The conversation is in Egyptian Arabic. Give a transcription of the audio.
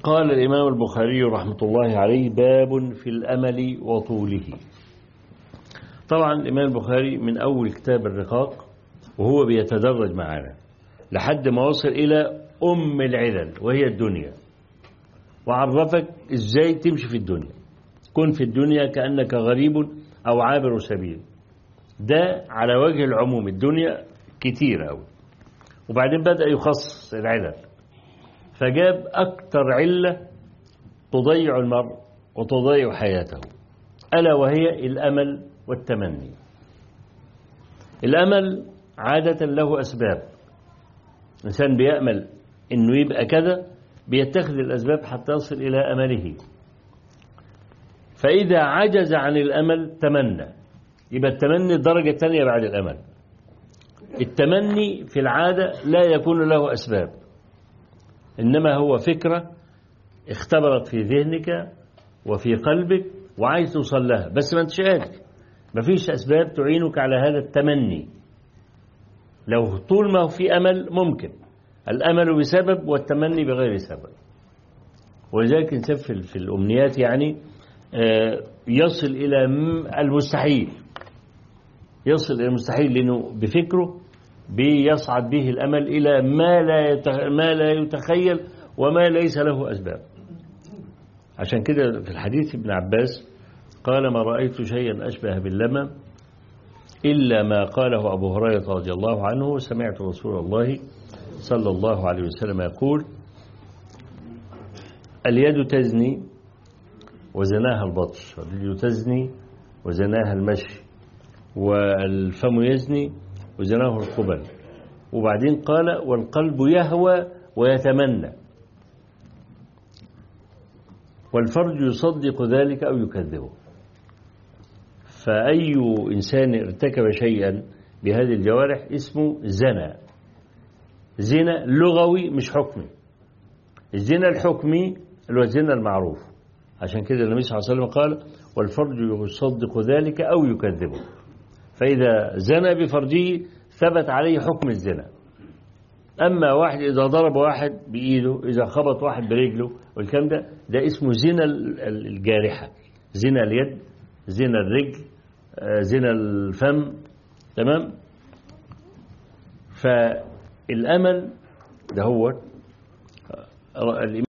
قال الإمام البخاري رحمة الله عليه باب في الأمل وطوله طبعا الإمام البخاري من أول كتاب الرقاق وهو بيتدرج معنا لحد ما وصل إلى أم العلل وهي الدنيا وعرفك إزاي تمشي في الدنيا كن في الدنيا كأنك غريب أو عابر سبيل ده على وجه العموم الدنيا كتير أوي وبعدين بدأ يخصص العلل فجاب أكتر علة تضيع المرء وتضيع حياته ألا وهي الأمل والتمني الأمل عادة له أسباب الإنسان بيأمل إنه يبقى كذا بيتخذ الأسباب حتى يصل إلى أمله فإذا عجز عن الأمل تمنى يبقى التمني الدرجة الثانية بعد الأمل التمني في العادة لا يكون له أسباب إنما هو فكرة اختبرت في ذهنك وفي قلبك وعايز توصل لها بس ما انتش قادر مفيش أسباب تعينك على هذا التمني لو طول ما هو في أمل ممكن الأمل بسبب والتمني بغير سبب ولذلك الإنسان في الأمنيات يعني يصل إلى المستحيل يصل إلى المستحيل لأنه بفكره بيصعد به الأمل إلى ما لا ما لا يتخيل وما ليس له أسباب عشان كده في الحديث ابن عباس قال ما رأيت شيئا أشبه باللمم إلا ما قاله أبو هريرة رضي الله عنه سمعت رسول الله صلى الله عليه وسلم يقول اليد تزني وزناها البطش اليد تزني وزناها المشي والفم يزني وزناه القبل وبعدين قال والقلب يهوى ويتمنى والفرج يصدق ذلك أو يكذبه فأي إنسان ارتكب شيئا بهذه الجوارح اسمه زنا زنا لغوي مش حكمي الزنا الحكمي اللي هو الزنا المعروف عشان كده النبي صلى الله عليه وسلم قال والفرج يصدق ذلك أو يكذبه فإذا زنى بفرجه ثبت عليه حكم الزنا أما واحد إذا ضرب واحد بإيده إذا خبط واحد برجله والكلام ده ده اسمه زنا الجارحة زنا اليد زنا الرجل زنا الفم تمام فالأمل ده هو